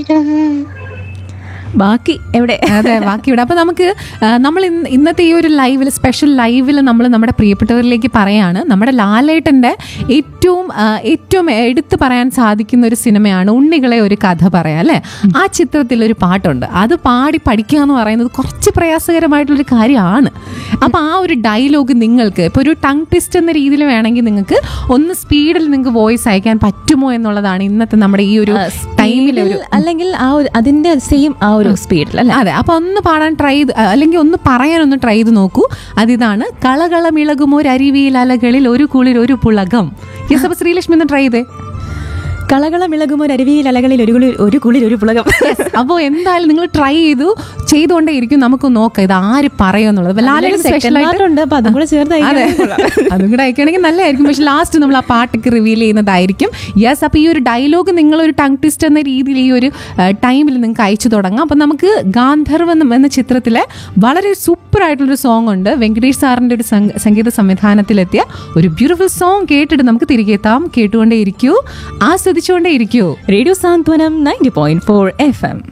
തീരം ബാക്കി എവിടെ അതെ ബാക്കിയുടെ അപ്പൊ നമുക്ക് ആ, നമ്മൾ ഇന്ന് ഇന്നത്തെ ഈ ഒരു ലൈവിൽ സ്പെഷ്യൽ ലൈവിൽ നമ്മൾ നമ്മുടെ പ്രിയപ്പെട്ടവരിലേക്ക് പറയാണ് നമ്മുടെ ലാലേട്ടന്റെ ഏറ്റവും ആ, ഏറ്റവും എടുത്തു പറയാൻ സാധിക്കുന്ന ഒരു സിനിമയാണ് ഉണ്ണികളെ ഒരു കഥ പറയാം അല്ലെ ആ ചിത്രത്തിൽ ഒരു പാട്ടുണ്ട് അത് പാടി പഠിക്കുക എന്ന് പറയുന്നത് കുറച്ച് പ്രയാസകരമായിട്ടുള്ളൊരു കാര്യമാണ് അപ്പൊ ആ ഒരു ഡയലോഗ് നിങ്ങൾക്ക് ഇപ്പൊ ഒരു ടങ് ട്വിസ്റ്റ് എന്ന രീതിയിൽ വേണമെങ്കിൽ നിങ്ങൾക്ക് ഒന്ന് സ്പീഡിൽ നിങ്ങൾക്ക് വോയിസ് അയക്കാൻ പറ്റുമോ എന്നുള്ളതാണ് ഇന്നത്തെ നമ്മുടെ ഈ ഒരു ടൈമിലെ ഒരു അല്ലെങ്കിൽ ആ ഒരു അതിന്റെ സെയിം ആ ഒരു സ്പീഡിൽ അല്ലെ അതെ അപ്പൊ ഒന്ന് പാടാൻ ട്രൈ ചെയ്ത് അല്ലെങ്കിൽ ഒന്ന് പറയാൻ ഒന്ന് ട്രൈ ചെയ്ത് നോക്കൂ അതിതാണ് കളകളമിളകും ഒരു അരുവിയിൽ അലകളിൽ ഒരു കുളിർ ഒരു പുളകം യെസ് അപ്പൊ ശ്രീലക്ഷ്മി ഒന്ന് ട്രൈ ചെയ്തേ കളകളമിളകും ഒരു അരുവിയിൽ അലകളിൽ ഒരു കുളിർ ഒരു കുളിർ ഒരു പുളകം അപ്പോൾ എന്തായാലും നിങ്ങൾ ട്രൈ ചെയ്തു ചെയ്തുകൊണ്ടേ ഇരിക്കും നമുക്ക് നോക്കാം ഇത് ആര് പറയുമെന്നുള്ളത് അപ്പൊ ലാലേട്ടൻ സ്പെഷ്യൽ ആയിട്ട് ഉണ്ട് അപ്പൊ അതും കൂടെ ചേർത്ത് അതെ അയക്കാം. അതും കൂടെ അയക്കുകയാണെങ്കിൽ നല്ലതായിരിക്കും പക്ഷെ ലാസ്റ്റ് നമ്മൾ ആ പാട്ടൊക്കെ റിവീൽ ചെയ്യുന്നതായിരിക്കും യെസ് അപ്പോൾ ഈ ഒരു ഡയലോഗ് നിങ്ങൾ ഒരു ടങ് ട്വിസ്റ്റ് എന്ന രീതിയിൽ ഈ ഒരു ടൈമിൽ നിങ്ങൾക്ക് അയച്ചു തുടങ്ങാം അപ്പം നമുക്ക് ഗാന്ധർവം എന്ന ചിത്രത്തിലെ വളരെ സൂപ്പർ ആയിട്ടുള്ളൊരു സോങ് ഉണ്ട് വെങ്കടേഷ് സാറിൻ്റെ ഒരു സംഗ- സംഗീത സംവിധാനത്തിലെത്തിയ ഒരു ബ്യൂട്ടിഫുൾ സോങ് കേട്ടിട്ട് നമുക്ക് തിരികെ എത്താം കേട്ടുകൊണ്ടേ ഇരിക്കൂ ആസ്വദിച്ചുകൊണ്ടേ ഇരിക്കൂ radio Santhwanam ninety point four F M